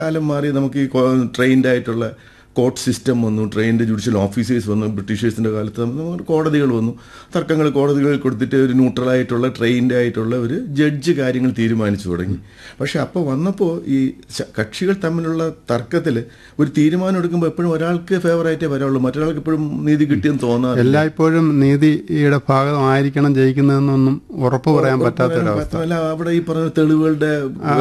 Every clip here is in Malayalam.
കാലം മാറി നമുക്ക് ഈ ട്രെയിൻഡ് ആയിട്ടുള്ള കോർട്ട് സിസ്റ്റം വന്നു ട്രെയിൻഡ് ജുഡീഷ്യൽ ഓഫീസേഴ്സ് വന്നു ബ്രിട്ടീഷേഴ്സിന്റെ കാലത്ത് നമുക്ക് കോടതികൾ വന്നു തർക്കങ്ങൾ കോടതികളിൽ കൊടുത്തിട്ട് ഒരു ന്യൂട്രലായിട്ടുള്ള ട്രെയിൻഡ് ആയിട്ടുള്ള ഒരു ജഡ്ജ് കാര്യങ്ങൾ തീരുമാനിച്ചു തുടങ്ങി പക്ഷെ അപ്പോൾ വന്നപ്പോൾ ഈ ശ- കക്ഷികൾ തമ്മിലുള്ള തർക്കത്തിൽ ഒരു തീരുമാനം എടുക്കുമ്പോൾ എപ്പോഴും ഒരാൾക്ക് ഫേവറായിട്ടേ വരാവുള്ളൂ മറ്റൊരാൾക്ക് എപ്പോഴും നീതി കിട്ടിയെന്ന് തോന്നാറില്ല എല്ലായ്പ്പോഴും നീതിയുടെ ഭാഗമായിരിക്കണം ജയിക്കുന്നതെന്നൊന്നും ഉറപ്പ് പറയാൻ പറ്റാത്തൊരവസ്ഥ മാത്രമല്ല അവിടെ ഈ പറഞ്ഞ തെളിവുകളുടെ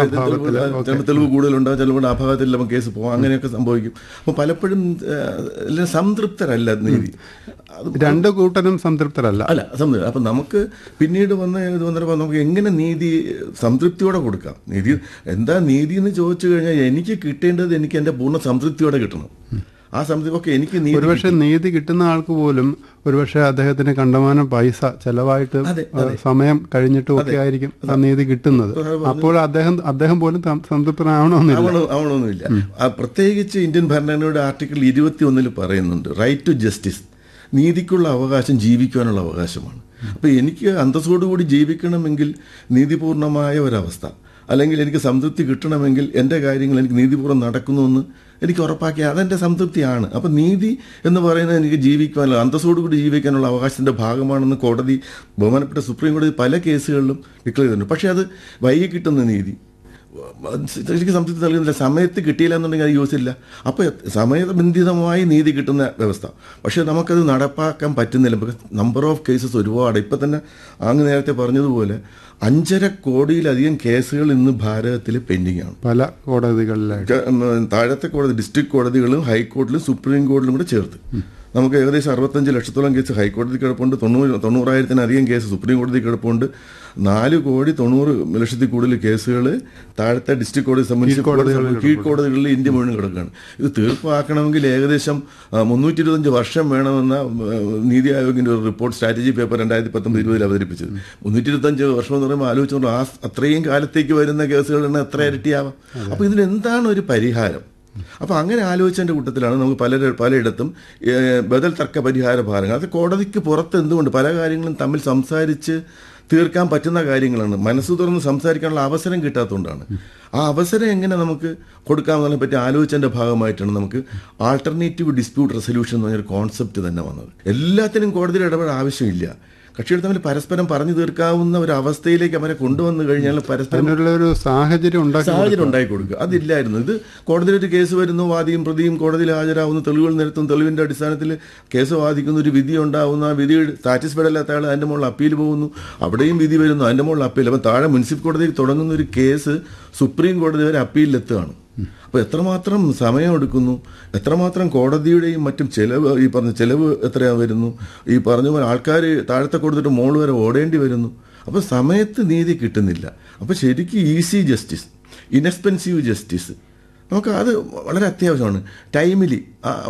തെളിവ് തെളിവ് കൂടുതലുണ്ടാകും ചിലപ്പോൾ അഭാഗത്തിൽ നമുക്ക് കേസ് പോകാം അങ്ങനെയൊക്കെ സംഭവിക്കും അപ്പോൾ പലപ്പോഴും ആ, എല്ലാം സംതൃപ്തരല്ല നീതി അത് രണ്ട് കൂട്ടരും സംതൃപ്തരല്ല അല്ല സംതൃപ്തി അപ്പം നമുക്ക് പിന്നീട് വന്ന ഇത് വന്നപ്പോൾ നമുക്ക് എങ്ങനെ നീതി സംതൃപ്തിയോടെ കൊടുക്കാം നീതി എന്താ നീതി എന്ന് ചോദിച്ചു കഴിഞ്ഞാൽ എനിക്ക് കിട്ടേണ്ടത് എനിക്ക് എൻ്റെ പൂർണ്ണ സംതൃപ്തിയോടെ കിട്ടണം ആ സംതൃപ്തി ഒക്കെ എനിക്ക് നീതി ഒരുപക്ഷെ നീതി കിട്ടുന്ന ആൾക്ക് പോലും ഒരുപക്ഷെ അദ്ദേഹത്തിന് കണ്ടമാനം പൈസ ചെലവായിട്ട് അതെ, ഏഹ്, സമയം കഴിഞ്ഞിട്ടും ഒക്കെ ആയിരിക്കും ആ നീതി കിട്ടുന്നത് അപ്പോൾ അദ്ദേഹം അദ്ദേഹം പോലും സം- സംതൃപ്തനാവണമെന്നില്ല ആവണോ ആവണമെന്നില്ല ആ പ്രത്യേകിച്ച് ഇന്ത്യൻ ഭരണഘടനയുടെ ആർട്ടിക്കിൾ ഇരുപത്തി ഒന്നിൽ പറയുന്നുണ്ട് റൈറ്റ് ടു ജസ്റ്റിസ് നീതിക്കുള്ള അവകാശം ജീവിക്കുവാനുള്ള അവകാശമാണ് അപ്പൊ എനിക്ക് അന്തസ്സോടുകൂടി ജീവിക്കണമെങ്കിൽ നീതിപൂർണമായ ഒരവസ്ഥ അല്ലെങ്കിൽ എനിക്ക് സംതൃപ്തി കിട്ടണമെങ്കിൽ എൻ്റെ കാര്യങ്ങൾ എനിക്ക് നീതിപൂർവ്വം നടക്കുന്നുവെന്ന് എനിക്ക് ഉറപ്പാക്കി അതെൻ്റെ സംതൃപ്തിയാണ് അപ്പം നീതി എന്ന് പറയുന്നത് എനിക്ക് ജീവിക്കാനുള്ള അന്തസ്സോടുകൂടി ജീവിക്കാനുള്ള അവകാശത്തിൻ്റെ ഭാഗമാണെന്ന് കോടതി ബഹുമാനപ്പെട്ട സുപ്രീം കോടതി പല കേസുകളിലും ഡിക്ലെയർ ചെയ്തിട്ടുണ്ട് പക്ഷേ അത് വൈകി കിട്ടുന്ന നീതി ശരിക്കും സംതൃപ്തി നൽകുന്നില്ല സമയത്ത് കിട്ടിയില്ല എന്നുണ്ടെങ്കിൽ അത് യൂസ് ഇല്ല അപ്പോൾ സമയബന്ധിതമായി നീതി കിട്ടുന്ന വ്യവസ്ഥ പക്ഷേ നമുക്കത് നടപ്പാക്കാൻ പറ്റുന്നില്ല ബിക്കോസ് നമ്പർ ഓഫ് കേസസ് ഒരുപാട് ഇപ്പം തന്നെ അങ്ങ് നേരത്തെ പറഞ്ഞതുപോലെ അഞ്ചര കോടിയിലധികം കേസുകൾ ഇന്ന് ഭാരതത്തിൽ പെൻഡിംഗ് ആണ് പല കോടതികളിലായിട്ട് ക- ഉം, താഴത്തെ കോടതി ഡിസ്ട്രിക്ട് കോടതികളും ഹൈക്കോടതിയിലും സുപ്രീം കോടതിയിലും കൂടെ ചേർത്ത് നമുക്ക് ഏകദേശം അറുപത്തഞ്ച് ലക്ഷത്തോളം കേസ് ഹൈക്കോടതി കിടപ്പുണ്ട് തൊണ്ണൂറ് തൊണ്ണൂറായിരത്തിനധികം കേസ് സുപ്രീം കോടതി കിടപ്പുണ്ട് നാല് കോടി തൊണ്ണൂറ് ലക്ഷത്തിൽ കൂടുതൽ കേസുകൾ താഴത്തെ ഡിസ്ട്രിക്ട് കോടതി സംബന്ധിച്ച് കീഴ്ക്കോടതികളിൽ ഇന്ത്യ മുഴുവൻ കിടക്കുകയാണ് ഇത് തീർപ്പാക്കണമെങ്കിൽ ഏകദേശം മുന്നൂറ്റി ഇരുപത്തഞ്ച് വർഷം വേണമെന്ന ആ, നീതി ആയോഗിന്റെ ഒരു റിപ്പോർട്ട് സ്ട്രാറ്റജി പേപ്പർ രണ്ടായിരത്തി പത്തൊമ്പത് ഇരുപതിൽ അവതരിപ്പിച്ചത് മുന്നൂറ്റി ഇരുപത്തഞ്ച് വർഷം എന്ന് പറയുമ്പോൾ ആലോചിച്ച് നോക്കുമ്പോൾ ആ അത്രയും കാലത്തേക്ക് വരുന്ന കേസുകളുടെ എണ്ണം എത്ര ഇരട്ടിയാവാം അപ്പൊ ഇതിന് എന്താണ് ഒരു പരിഹാരം അപ്പൊ അങ്ങനെ ആലോചിച്ചതിന്റെ കൂട്ടത്തിലാണ് നമുക്ക് പല പലയിടത്തും ഏഹ്, ബദൽ തർക്ക പരിഹാര ഭാരങ്ങൾ അത് കോടതിക്ക് പുറത്ത് എന്തുകൊണ്ട് പല കാര്യങ്ങളും തമ്മിൽ സംസാരിച്ച് തീർക്കാൻ പറ്റുന്ന കാര്യങ്ങളാണ് മനസ്സ് തുറന്ന് സംസാരിക്കാനുള്ള അവസരം കിട്ടാത്തതുകൊണ്ടാണ് ആ അവസരം എങ്ങനെ നമുക്ക് കൊടുക്കാമെന്നതിനെ പറ്റി ആലോചിച്ചതിന്റെ ഭാഗമായിട്ടാണ് നമുക്ക് ആൾട്ടർനേറ്റീവ് ഡിസ്പ്യൂട്ട് റെസൊല്യൂഷൻ എന്ന് പറഞ്ഞൊരു കോൺസെപ്റ്റ് തന്നെ വന്നത് എല്ലാത്തിനും കോടതിയുടെ ഇടപെടൽ ആവശ്യമില്ല കക്ഷികൾ തമ്മിൽ പരസ്പരം പറഞ്ഞു തീർക്കാവുന്ന ഒരു അവസ്ഥയിലേക്ക് അവരെ കൊണ്ടുവന്നു കഴിഞ്ഞാൽ പരസ്പരം അതിനുള്ള ഒരു സാഹചര്യം ഉണ്ടാക്കി സാഹചര്യം ഉണ്ടാക്കി കൊടുക്കുക അതില്ലായിരുന്നു ഇത് കോടതിയിൽ ഒരു കേസ് വരുന്നു വാദിയും പ്രതിയും കോടതിയിൽ ഹാജരാകുന്നു തെളിവുകൾ നിരത്തും തെളിവിന്റെ അടിസ്ഥാനത്തിൽ കേസ് വാദിക്കുന്ന ഒരു വിധി ഉണ്ടാവുന്നു ആ വിധി സാറ്റിസ്ഫൈഡ് അല്ലാത്ത ആൾ അതിന്റെ മുകളിൽ അപ്പീൽ പോകുന്നു അവിടെയും വിധി വരുന്നു അതിന്റെ മുകളിൽ അപ്പീൽ അപ്പം താഴെ മുനിസിപ്പൽ കോടതിയിൽ തുടങ്ങുന്ന ഒരു കേസ് സുപ്രീം കോടതി വരെ അപ്പീലിലെത്തുകയാണ് അപ്പോൾ എത്രമാത്രം സമയമെടുക്കുന്നു എത്രമാത്രം കോടതിയുടെയും മറ്റും ചെലവ് ഈ പറഞ്ഞ ചെലവ് എത്രയാ വരുന്നു ഈ പറഞ്ഞ പോലെ ആൾക്കാർ താഴത്തെ കൊടുത്തിട്ട് മോള് വരെ ഓടേണ്ടി വരുന്നു അപ്പോൾ സമയത്ത് നീതി കിട്ടുന്നില്ല അപ്പോൾ ശരിക്കും ഈസി ജസ്റ്റിസ് ഇൻഎക്സ്പെൻസീവ് ജസ്റ്റിസ് നമുക്ക് അത് വളരെ അത്യാവശ്യമാണ് ടൈമിലി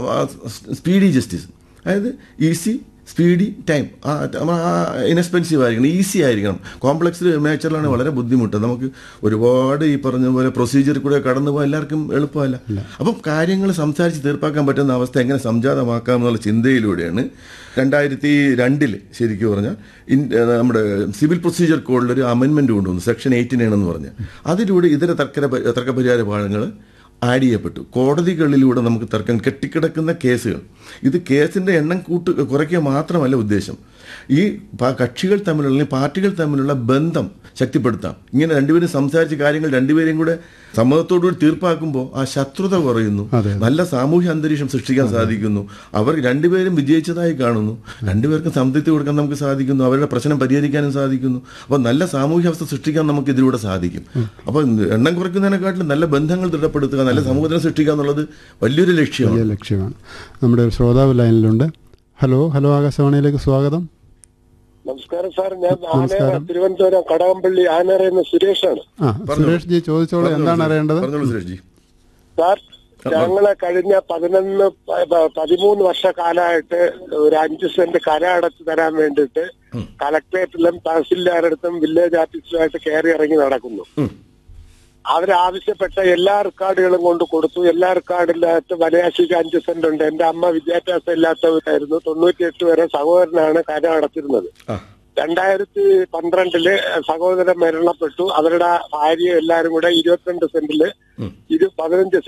സ്പീഡി ജസ്റ്റിസ് അതായത് ഈസി സ്പീഡി ടൈം ആ ഇൻഎക്സ്പെൻസീവ് ആയിരിക്കണം ഈസി ആയിരിക്കണം കോംപ്ലക്സ് നേച്ചറിലാണ് വളരെ ബുദ്ധിമുട്ട് നമുക്ക് ഒരുപാട് ഈ പറഞ്ഞ പോലെ പ്രൊസീജിയർ കൂടെ കടന്നു പോകാൻ എല്ലാവർക്കും എളുപ്പമല്ല അപ്പം കാര്യങ്ങൾ സംസാരിച്ച് തീർപ്പാക്കാൻ പറ്റുന്ന അവസ്ഥ എങ്ങനെ സംജാതമാക്കാം എന്നുള്ള ചിന്തയിലൂടെയാണ് രണ്ടായിരത്തി രണ്ടിൽ ശരിക്കും പറഞ്ഞാൽ ഇൻ- ഏഹ് നമ്മുടെ സിവിൽ പ്രൊസീജിയർ കോഡിൽ ഒരു അമെൻമെന്റ് കൊണ്ടുവന്നു സെക്ഷൻ എയ്റ്റീൻ എന്ന് പറഞ്ഞ് അതിലൂടെ ഇതര തർക്ക തർക്കപരിഹാര ഭാഗങ്ങൾ ആഡ് ചെയ്യപ്പെട്ടു കോടതികളിലൂടെ നമുക്ക് തർക്കം കെട്ടിക്കിടക്കുന്ന കേസുകൾ ഇത് കേസിന്റെ എണ്ണം കൂട്ട് കുറയ്ക്കുക മാത്രമല്ല ഉദ്ദേശം ഈ പ- കക്ഷികൾ തമ്മിലുള്ള അല്ലെങ്കിൽ പാർട്ടികൾ തമ്മിലുള്ള ബന്ധം ശക്തിപ്പെടുത്താം ഇങ്ങനെ രണ്ടുപേരും സംസാരിച്ച കാര്യങ്ങൾ രണ്ടുപേരെയും കൂടെ സമ്മതത്തോടുകൂടി തീർപ്പാക്കുമ്പോൾ ആ ശത്രുത കുറയുന്നു അതെ. നല്ല സാമൂഹ്യ അന്തരീക്ഷം സൃഷ്ടിക്കാൻ സാധിക്കുന്നു അവർ രണ്ടുപേരും വിജയിച്ചതായി കാണുന്നു രണ്ടുപേർക്കും സംതൃപ്തി കൊടുക്കാൻ നമുക്ക് സാധിക്കുന്നു അവരുടെ പ്രശ്നം പരിഹരിക്കാനും സാധിക്കുന്നു അപ്പോൾ നല്ല സാമൂഹ്യ അവസ്ഥ സൃഷ്ടിക്കാൻ നമുക്ക് ഇതിലൂടെ സാധിക്കും അപ്പോൾ എണ്ണം കുറയ്ക്കുന്നതിനെക്കാട്ടിലും നല്ല ബന്ധങ്ങൾ ദൃഢപ്പെടുത്തുക നല്ല സമൂഹത്തിനെ സൃഷ്ടിക്കുക എന്നുള്ളത് വലിയൊരു ലക്ഷ്യമാണ് വലിയ ലക്ഷ്യമാണ് നമ്മുടെ ഒരു ശ്രോതാവ് ലൈനിലുണ്ട് ഹലോ ഹലോ ആകാശവാണിയിലേക്ക് സ്വാഗതം നമസ്കാരം സാർ ഞാൻ ആനേറ തിരുവനന്തപുരം കടകംപള്ളി ആനേറ എന്ന സുരേഷാണ് ആ സുരേഷ് ജി ചോദിച്ചോളൂ എന്താണ് അറിയേണ്ടത് പറഞ്ഞോളൂ സുരേഷ് ജി സാർ ഞങ്ങളെ കഴിഞ്ഞ പതിനൊന്ന് പ- പ- പതിമൂന്ന് വർഷക്കാലമായിട്ട് ഒരു അഞ്ച് സെന്റ് കര അടച്ചു തരാൻ വേണ്ടിയിട്ട് കളക്ടറേറ്റിലും തഹസിൽദാരടുത്തും വില്ലേജ് ഓഫീസിലുമായിട്ട് കയറി ഇറങ്ങി നടക്കുന്നു ഉം. അവരാവശ്യപ്പെട്ട എല്ലാ റെക്കോർഡുകളും കൊണ്ട് കൊടുത്തു എല്ലാ റെക്കോർഡിനകത്ത് വനയാശിക്ക് അഞ്ച് സെന്റ് ഉണ്ട് എന്റെ അമ്മ വിദ്യാഭ്യാസം ഇല്ലാത്തവരായിരുന്നു തൊണ്ണൂറ്റിയെട്ട് വരെ സഹോദരനാണ് കര അടച്ചിരുന്നത് ആ രണ്ടായിരത്തി പന്ത്രണ്ടില് സഹോദരൻ മരണപ്പെട്ടു അവരുടെ ഭാര്യ എല്ലാരും കൂടെ ഇരുപത്തിരണ്ട് സെന്റില് ഇത് പതിനഞ്ച്